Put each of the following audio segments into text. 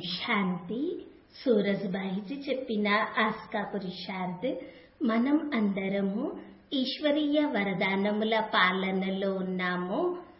శాంతి సూరజ్బాయిజీ చెప్పిన ఆస్కా పురుషార్థ్ మనం అందరము ఈశ్వరీయ వరదానముల పాలనలో ఉన్నాము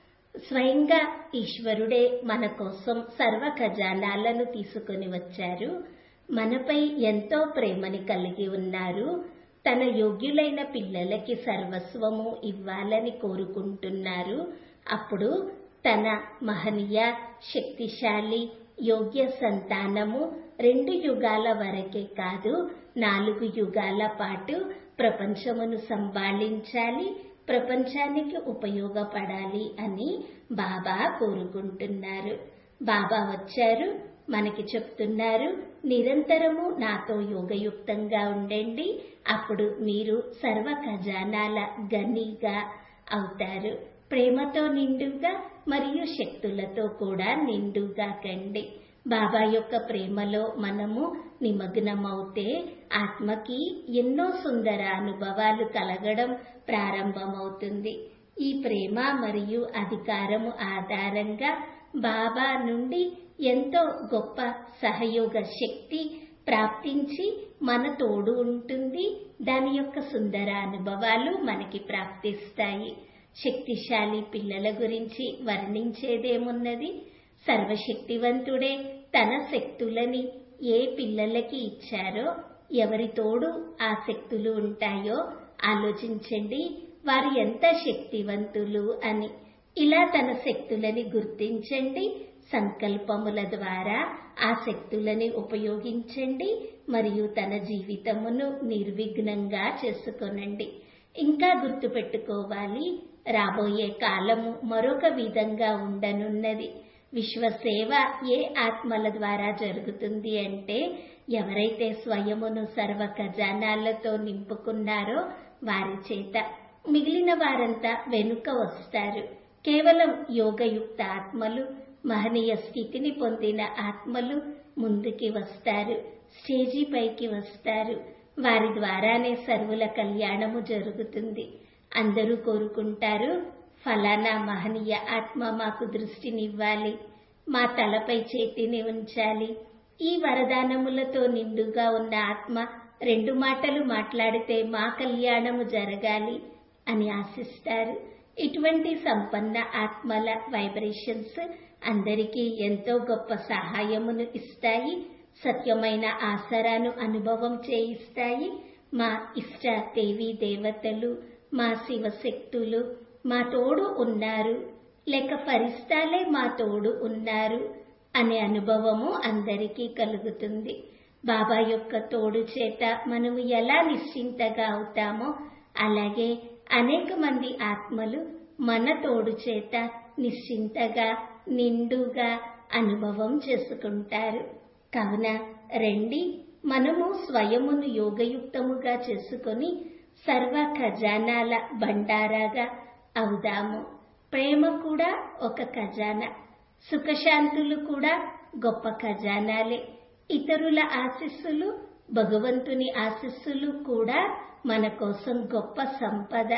స్వయంగా ఈశ్వరుడే మన కోసం సర్వ ఖజానాలను తీసుకొని వచ్చారు మనపై ఎంతో ప్రేమని కలిగి ఉన్నారు తన యోగ్యులైన పిల్లలకి సర్వస్వము ఇవ్వాలని కోరుకుంటున్నారు అప్పుడు తన మహనీయ శక్తిశాలి యోగ్య సంతానము రెండు యుగాల వరకే కాదు నాలుగు యుగాల పాటు ప్రపంచమును సంభాళించాలి ప్రపంచానికి ఉపయోగపడాలి అని బాబా కోరుకుంటున్నారు బాబా వచ్చారు మనకి చెప్తున్నారు నిరంతరము నాతో యోగయుక్తంగా ఉండండి అప్పుడు మీరు సర్వ ఖజానాల గనిగా అవుతారు ప్రేమతో నిండుగా మరియు శక్తులతో కూడా నిండుగా కండి బాబా యొక్క ప్రేమలో మనము నిమగ్నమవుతే ఆత్మకి ఎన్నో సుందర అనుభవాలు కలగడం ప్రారంభమవుతుంది ఈ ప్రేమ మరియు అధికారము ఆధారంగా బాబా నుండి ఎంతో గొప్ప సహయోగ శక్తి ప్రాప్తించి మన తోడు ఉంటుంది దాని యొక్క సుందర అనుభవాలు మనకి ప్రాప్తిస్తాయి శక్తిశాలి పిల్లల గురించి వర్ణించేదేమున్నది సర్వశక్తివంతుడే తన శక్తులని ఏ పిల్లలకి ఇచ్చారో ఎవరి తోడు ఆ శక్తులు ఉంటాయో ఆలోచించండి వారు ఎంత శక్తివంతులు అని ఇలా తన శక్తులని గుర్తించండి సంకల్పముల ద్వారా ఆ శక్తులని ఉపయోగించండి మరియు తన జీవితమును నిర్విఘ్నంగా చేసుకొనండి ఇంకా గుర్తుపెట్టుకోవాలి రాబోయే కాలము మరొక విధంగా ఉండనున్నది విశ్వసేవ ఏ ఆత్మల ద్వారా జరుగుతుంది అంటే ఎవరైతే స్వయమును సర్వ ఖజానాలతో నింపుకున్నారో వారి చేత మిగిలిన వారంతా వెనుక వస్తారు కేవలం యోగయుక్త ఆత్మలు మహనీయ స్థితిని పొందిన ఆత్మలు ముందుకి వస్తారు స్టేజీ పైకి వస్తారు వారి ద్వారానే సర్వుల కళ్యాణము జరుగుతుంది అందరూ కోరుకుంటారు ఫలానా మహనీయ ఆత్మ మాకు దృష్టినివ్వాలి మా తలపై చేతిని ఉంచాలి ఈ వరదానములతో నిండుగా ఉన్న ఆత్మ రెండు మాటలు మాట్లాడితే మా కళ్యాణము జరగాలి అని ఆశిస్తారు ఇటువంటి సంపన్న ఆత్మల వైబ్రేషన్స్ అందరికీ ఎంతో గొప్ప సహాయమును ఇస్తాయి సత్యమైన ఆసరాను అనుభవం చేయిస్తాయి మా ఇష్ట దేవీ దేవతలు మా శివశక్తులు మా తోడు ఉన్నారు లేక ఫరిస్తాలే మా తోడు ఉన్నారు అనే అనుభవము అందరికీ కలుగుతుంది బాబా యొక్క తోడు చేత మనము ఎలా నిశ్చింతగా అవుతామో అలాగే అనేక మంది ఆత్మలు మన తోడు చేత నిశ్చింతగా నిండుగా అనుభవం చేసుకుంటారు కావున రండి మనము స్వయమును యోగయుక్తముగా చేసుకొని సర్వ ఖజానాల బండారాగా అవుదాము ప్రేమ కూడా ఒక ఖజానా సుఖశాంతులు కూడా గొప్ప ఖజానాలే ఇతరుల ఆశీస్సులు భగవంతుని ఆశీస్సులు కూడా మన కోసం గొప్ప సంపద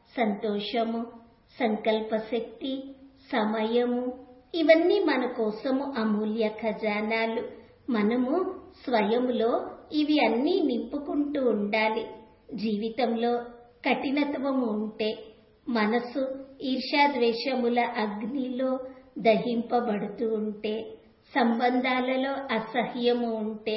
సంతోషము సంకల్ప శక్తి సమయము ఇవన్నీ మన కోసము అమూల్య ఖజానాలు మనము స్వయములో ఇవి అన్నీ నింపుకుంటూ ఉండాలి జీవితంలో కఠినత్వము ఉంటే మనసు ఈర్ష్యాద్వేషముల అగ్నిలో దహింపబడుతూ ఉంటే సంబంధాలలో అసహ్యము ఉంటే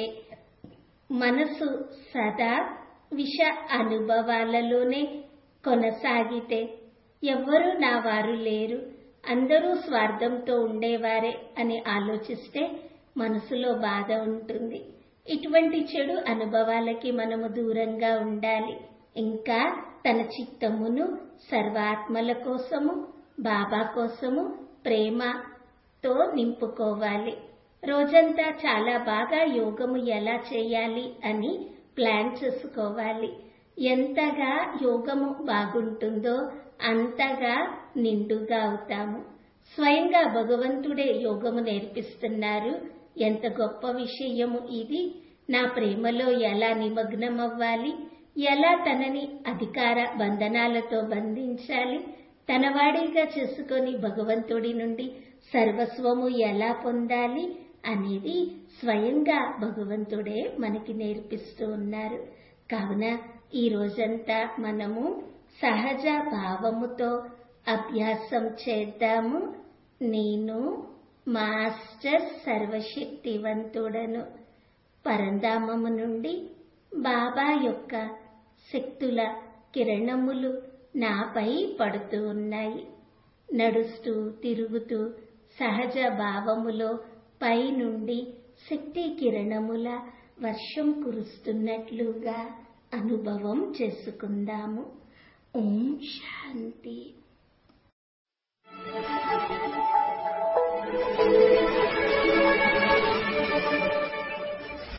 మనసు సదా విష అనుభవాలలోనే కొనసాగితే ఎవ్వరూ నా వారు లేరు అందరూ స్వార్థంతో ఉండేవారే అని ఆలోచిస్తే మనసులో బాధ ఉంటుంది ఇటువంటి చెడు అనుభవాలకి మనము దూరంగా ఉండాలి ఇంకా తన చిత్తమును సర్వాత్మల కోసము బాబా కోసము ప్రేమతో నింపుకోవాలి రోజంతా చాలా బాగా యోగము ఎలా చేయాలి అని ప్లాన్ చేసుకోవాలి ఎంతగా యోగము బాగుంటుందో అంతగా నిండుగా అవుతాము స్వయంగా భగవంతుడే యోగము నేర్పిస్తున్నారు ఎంత గొప్ప విషయము ఇది నా ప్రేమలో ఎలా నిమగ్నమవ్వాలి ఎలా తనని అధికార బంధనాలతో బంధించాలి తనవాడిగా చేసుకొని భగవంతుడి నుండి సర్వస్వము ఎలా పొందాలి అనేది స్వయంగా భగవంతుడే మనకి నేర్పిస్తూ ఉన్నారు కావున ఈ రోజంతా మనము సహజ భావముతో అభ్యాసం చేద్దాము నేను మాస్టర్ సర్వశక్తివంతుడను పరంధామము నుండి బాబా యొక్క శక్తుల కిరణములు నాపై పడుతూ ఉన్నాయి నడుస్తూ తిరుగుతూ సహజ భావములో పై నుండి శక్తి కిరణముల వర్షం కురుస్తున్నట్లుగా అనుభవం చేసుకుందాము ఓం శాంతి